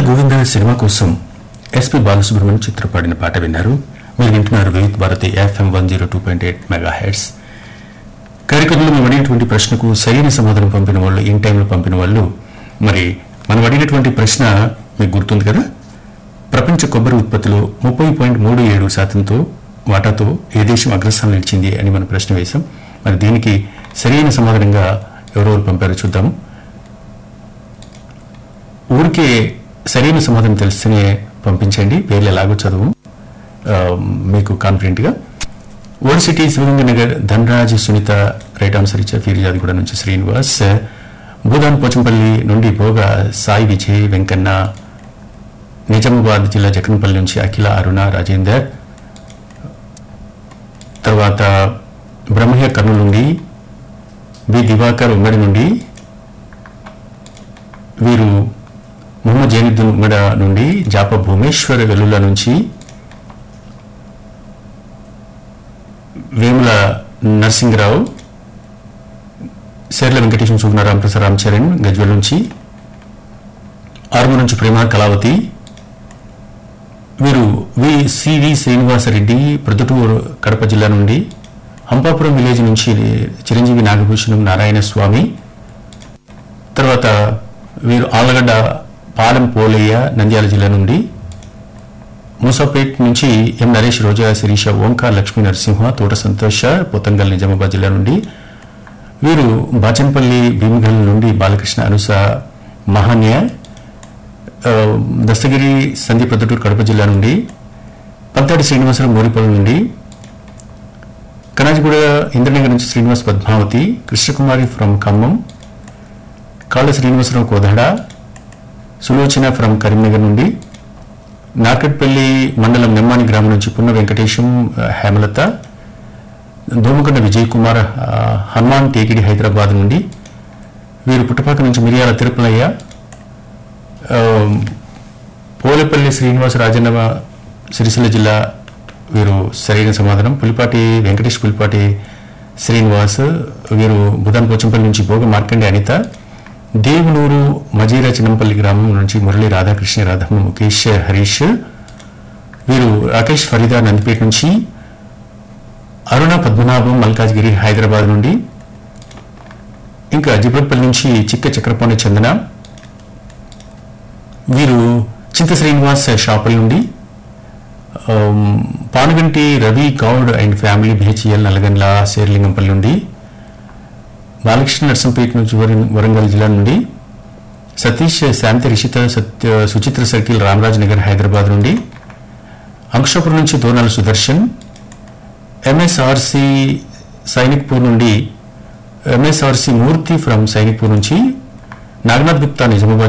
Govinda cinema కోసం SP Balasubrahmanyam Chitra పాడిన పాట విన్నారు మీరు వింటున్నారు Vividh Bharati FM one zero two point eight mega hits కార్యక్రమంలో మేము అడిగినటువంటి ప్రశ్నకు సరైన సమాధానం పంపిన వాళ్ళు ఇన్ టైంలో పంపిన వాళ్ళు మరి మనం అడిగినటువంటి ప్రశ్న మీకు గుర్తుంది కదా ప్రపంచ కొబ్బరి ఉత్పత్తిలో ముప్పై పాయింట్ మూడు ఏడు శాతంతో వాటాతో ఏ దేశం అగ్రస్థానం నిలిచింది అని మనం ప్రశ్న వేశాం మరి దీనికి సరైన సమాధానంగా ఎవరెవరు పంపారో చూద్దాం ఊరికే సరైన సమాధానం తెలిస్తేనే పంపించండి పేర్లు ఎలాగో చదువు ఆ, మీకు కాన్ఫిడెంట్గా old city Shivaganga Nagar Dhanraj Sunitha right answer ఇచ్చారు ఫిర్యాదిగూడ నుంచి శ్రీనివాస్ భూదాన్ పోచంపల్లి నుండి పోగా సాయి విజయ్ వెంకన్న నిజామాబాద్ జిల్లా జగన్పల్లి నుంచి అఖిల అరుణ రాజేందర్ తర్వాత బ్రహ్మయ్య కర్నూలు నుండి బి దివాకర్ ఉమ్మడి నుండి వీరు మొహమ్మద్ జైనుద్దీన్ ఉమ్మడ నుండి జాప భూమేశ్వర్ వెల్లుల నుంచి వేముల నరసింహరావు శేర్ల వెంకటేశం సుగుణారాం ప్రసాద్ రామ్ చరణ్ గజ్వల్ నుంచి ఆరుమ నుంచి ప్రేమ కళావతి వీరు వి సివి శ్రీనివాసరెడ్డి ప్రొద్దుటూరు కడప జిల్లా నుండి హంపాపురం విలేజ్ నుంచి చిరంజీవి నాగభూషణం నారాయణ స్వామి తర్వాత వీరు ఆలగడ్డ పాలెం పోలయ్య నంద్యాల జిల్లా నుండి మూసాపేట్ నుంచి ఎం నరేష్ రోజా శిరీష ఓంకార్ లక్ష్మీ నరసింహ తోట సంతోష పోతంగల్ నిజామాబాద్ జిల్లా నుండి వీరు బాచంపల్లి భీమగల్ నుండి బాలకృష్ణ అనుస మహాన్య ఆ, దస్తగిరి సందీప్ ప్రొద్దుటూరు కడప జిల్లా నుండి పంతాడి శ్రీనివాసరావు మోరిపల్లి నుండి కనాజిగూడ ఇంద్రనగర్ నుంచి శ్రీనివాస్ పద్మావతి కృష్ణకుమారి ఫ్రమ్ ఖమ్మం కాళ్ళ శ్రీనివాసరావు కోదాడ సులోచన ఫ్రమ్ కరీంనగర్ నుండి నార్కట్పల్లి మండలం నెమ్మాని గ్రామం నుంచి పున్న వెంకటేశం ఆ, హేమలత దోమకొండ విజయ్ కుమార్ ఆ, హనుమాన్ టేకిడి హైదరాబాద్ నుండి వీరు పుట్టపాక నుంచి మిరియాల తిరుపలయ్య ఆ, పోలేపల్లి శ్రీనివాస రాజన్న సిరిసిల్ల జిల్లా వీరు సరైన సమాధానం పులిపాటి వెంకటేష్ పులిపాటి శ్రీనివాస్ వీరు బుధాన్ పోచంపల్లి నుంచి భోగ మార్కండి అనిత దేవునూరు మజీరా చిన్నంపల్లి గ్రామం నుంచి మురళి రాధాకృష్ణ రాధమ్మ ముఖేష్ హరీష్ వీరు రాకేష్ ఫరీదా నందిపేట నుంచి అరుణ పద్మనాభం మల్కాజ్గిరి హైదరాబాద్ నుండి ఇంకా జిబ్రపల్లి నుంచి చిక్క చక్రపాణి చందన వీరు చింత శ్రీనివాస్ షాపల్ నుండి ఆమ్, Panuganti Ravi Goud and family BHEL Nalgandla Serilingampally నుండి బాలకృష్ణ నర్సంపేట నుంచి వరం- వరంగల్ జిల్లా నుండి సతీష్ శాంతి రిషిత సత్య సుచిత్ర సర్కిల్ రామరాజ్ నగర్ హైదరాబాద్ నుండి అంకుషాపురం నుంచి దోనాల సుదర్శన్ ఎంఎస్ఆర్సి సైనిక్పూర్ నుండి ఎంఎస్ఆర్సి మూర్తి ఫ్రమ్ సైనిక్పూర్ నుంచి నాగనాథ్ గుప్తా నిజామాబాద్